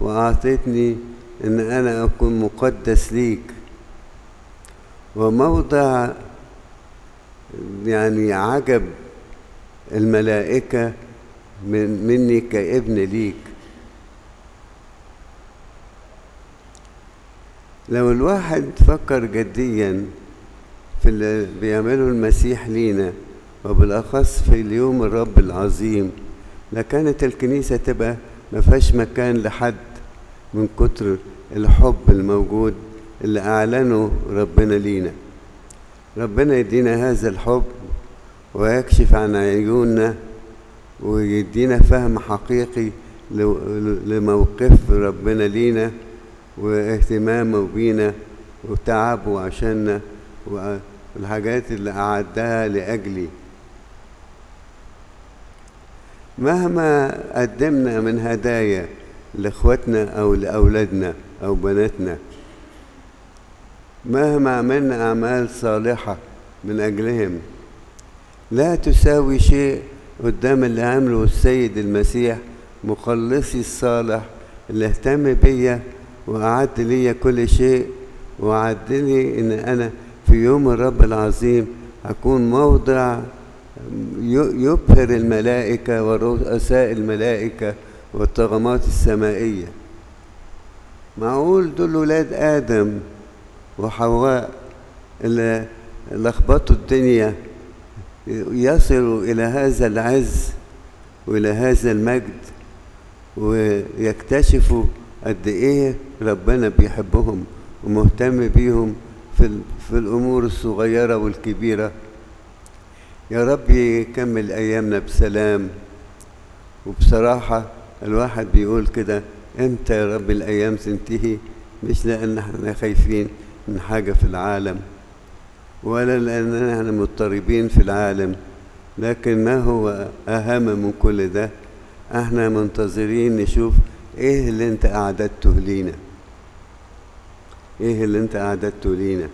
وأعطيتني إن أنا أكون مقدس ليك وموضع يعني عجب الملائكة من مني كابن ليك لو الواحد فكر جديا في اللي بيعمله المسيح لينا وبالأخص في اليوم الرب العظيم لكانت الكنيسة تبقى ما فيهاش مكان لحد من كتر الحب الموجود اللي أعلنه ربنا لينا ربنا يدينا هذا الحب ويكشف عن عيوننا ويدينا فهم حقيقي لموقف ربنا لينا واهتمامه بينا وتعبه عشاننا والحاجات اللي أعدها لأجلي مهما قدمنا من هدايا لإخواتنا أو لأولادنا أو بناتنا مهما عملنا أعمال صالحة من أجلهم لا تساوي شيء قدام اللي عمله السيد المسيح مخلصي الصالح اللي اهتم بيا وأعد لي كل شيء وأعد لي إن أنا في يوم الرب العظيم أكون موضع يبهر الملائكة ورؤساء الملائكة والطغمات السمائية معقول دول ولاد آدم وحواء اللي لخبطوا الدنيا يصلوا إلى هذا العز وإلى هذا المجد ويكتشفوا قد إيه ربنا بيحبهم ومهتم بيهم في, في الأمور الصغيرة والكبيرة يا رب يكمل أيامنا بسلام وبصراحة الواحد بيقول كده امتى يا رب الأيام تنتهي مش لأن احنا خايفين من حاجة في العالم ولا لأننا احنا مضطربين في العالم لكن ما هو أهم من كل ده احنا منتظرين نشوف ايه اللي انت أعددته لينا ايه اللي انت أعددته لينا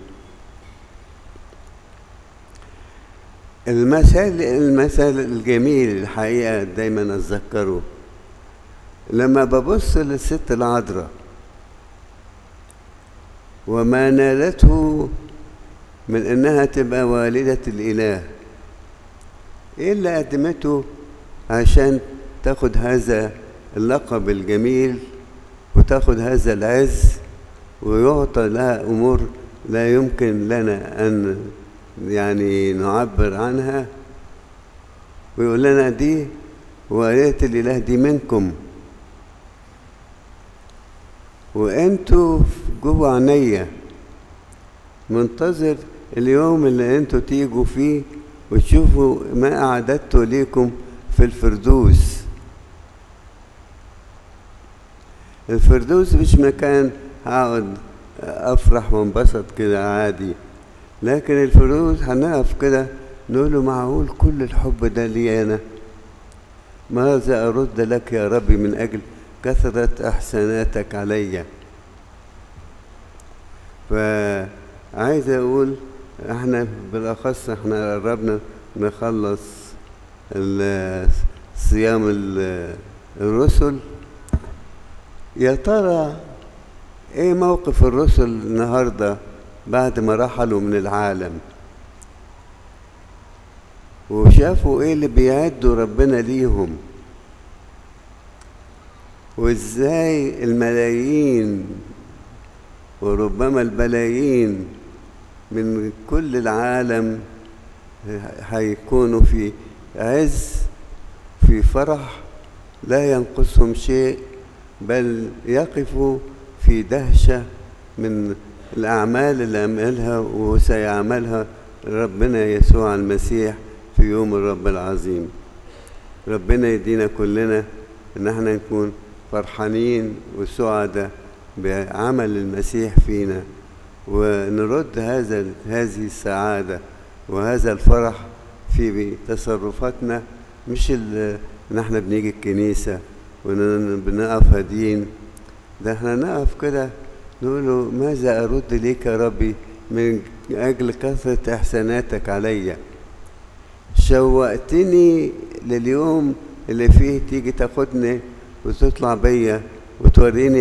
المثل المثل الجميل الحقيقة دايما أتذكره لما ببص للست العذراء وما نالته من انها تبقى والدة الاله ايه اللي قدمته عشان تاخد هذا اللقب الجميل وتاخد هذا العز ويعطى لها امور لا يمكن لنا ان يعني نعبر عنها ويقول لنا دي والدة الاله دي منكم وانتوا جوه عينيا منتظر اليوم اللي انتوا تيجوا فيه وتشوفوا ما اعددته ليكم في الفردوس الفردوس مش مكان هقعد افرح وانبسط كده عادي لكن الفردوس هنقف كده نقول له معقول كل الحب ده لي انا ماذا ارد لك يا ربي من اجل كثرة احساناتك عليّ فعايز اقول احنا بالاخص احنا قربنا نخلص صيام الرسل يا ترى ايه موقف الرسل النهارده بعد ما رحلوا من العالم وشافوا ايه اللي بيعدوا ربنا ليهم وازاي الملايين وربما البلايين من كل العالم هيكونوا في عز في فرح لا ينقصهم شيء بل يقفوا في دهشة من الأعمال اللي عملها وسيعملها ربنا يسوع المسيح في يوم الرب العظيم ربنا يدينا كلنا ان احنا نكون فرحانين وسعداء بعمل المسيح فينا ونرد هذا هذه السعادة وهذا الفرح في تصرفاتنا مش ان احنا بنيجي الكنيسة وبنقف هاديين ده احنا نقف كده نقول له ماذا أرد ليك يا ربي من أجل كثرة إحساناتك عليا شوقتني لليوم اللي فيه تيجي تاخدني وتطلع بيا وتوريني